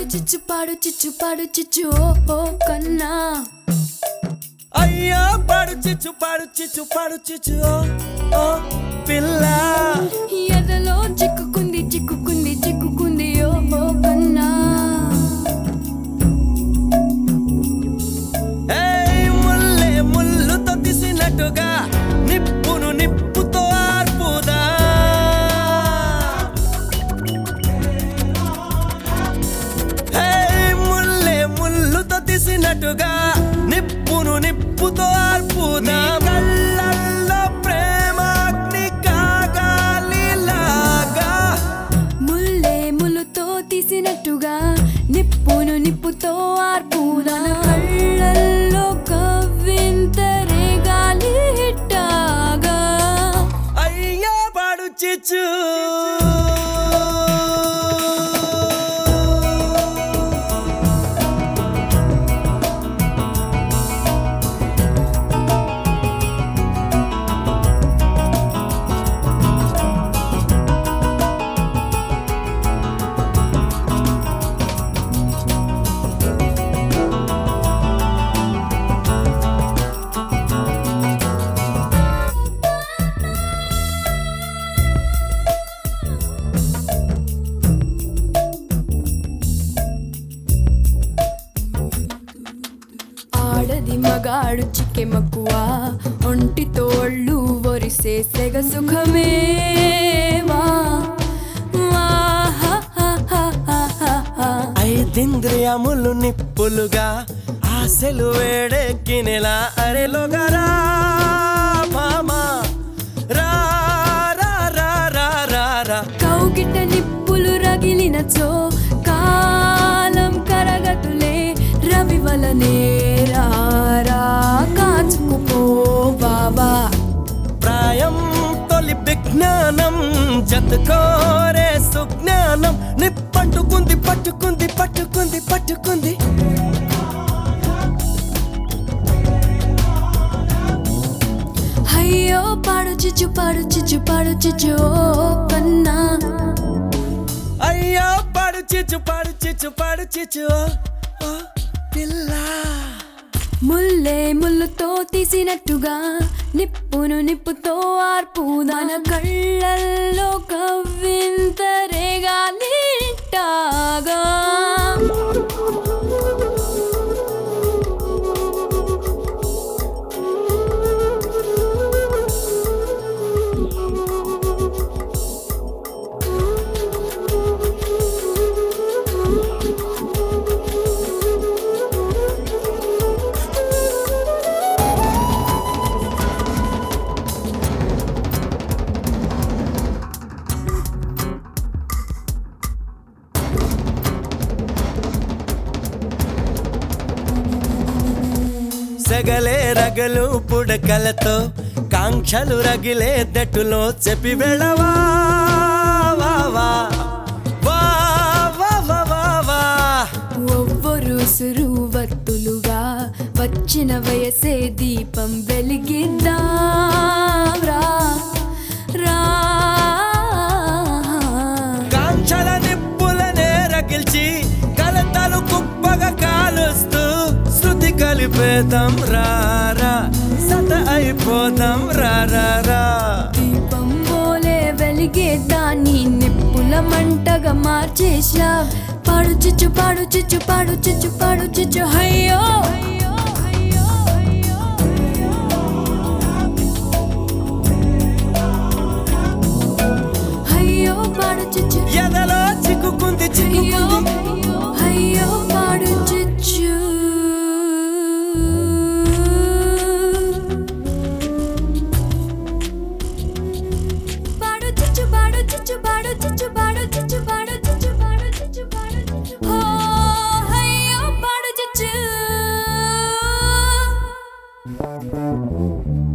చిచ్చు పాడు చిచ్చు పాడు చిచ్చు ఓ ఓ కన్నా అయ్యో పాడు చిచ్చు పాడు చిచ్చు పాడు చిచ్చు ఓ ఓ పిల్ల ఎదలో చిక్కుకుంది చిక్కుకుంది చిక్కుకుంది ఓ ఓ కన్నా ఏయ్ ముల్లే ముల్లుతో తీసినట్టుగా నిప్పును నిప్పుతో ఆర్పుదా ఏయ్ ముల్లే ముల్లుతో తీసినట్టుగా నిప్పును నిప్పుతో ఆర్పుదా కళ్ళల్లో ప్రేమాగ్ని కాగాలిలాగా ముల్లే ములుతో తీసినట్టుగా నిప్పును నిప్పుతో ఆర్పున కళ్ళల్లో కవ్వింతరే గాలి హిట్టాగా అయ్యా పాడు చిచ్చు ఆడది మగాడు చిక్కె మక్కువ ఒంటి తోళ్ళు ఒరిసే సెగ సుఖమే వా వా హా హా హా హా హా హా. ఐదింద్రియములు నిప్పులుగా ఆశలు వేడెక్కినెలా అరెలోగరా మామా రా రా రా రా రా రా కౌగిట నిప్పులు రగిలినచో కాలం కరగతులే రవి వలనే రారా కాచుకుపో బాబా ప్రాయం తొలి విజ్ఞానం జతకోరే సుజ్ఞానం నిప్పంటుకుంది పట్టుకుంది పట్టుకుంది పట్టుకుంది అయ్యో పాడు చిచ్చు పాడు చిచ్చు పాడు చిచ్చు ఓ కన్నా అయ్యో పాడు చిచ్చు పాడు చిచ్చు పాడు చిచ్చు ఓ, ఓ పిల్ల ముల్లే ముల్లుతో తీసినట్టుగా నిప్పును నిప్పుతో ఆర్పు దాన కళ్ళల్లో కవ్వింతరేగాలి టాగా సెగలే రగలు పుడకలతో కాంక్షలు రగిలే దట్టులో చెప్పి వెళ్ళవా వా, వా. వా, వా, వా, వా, వా. ఒవ్వరు సురువత్తులుగా వచ్చిన వయసే దీపం వెలిగిద్దాం రా రా కాంక్షల నిప్పులనే రగిల్చి కలతలు కుప్పగా కాలుస్తూ శృతి కలిపేదాం రారా సత అయిపోదాం రారా దీపం పోలే వెలిగే దాన్ని నిప్పుల మంటగా మార్చేసా పాడు చిచ్చు పాడు చిచ్చు పాడు చిచ్చు పాడు చిచ్చు అయ్యో అయ్యో పాడు చిచ్చు ఎదలో చిక్కుకుంది అయ్యో చిక్కుకుంది అయ్యో పాడు చిచ్చు పాడు చిచ్చు పాడు చిచ్చు పాడు చిచ్చు పాడు చిచ్చు పాడు చిచ్చు పాడు చిచ్చు పాడు చిచ్చు ఓ అయ్యో పాడు చిచ్చు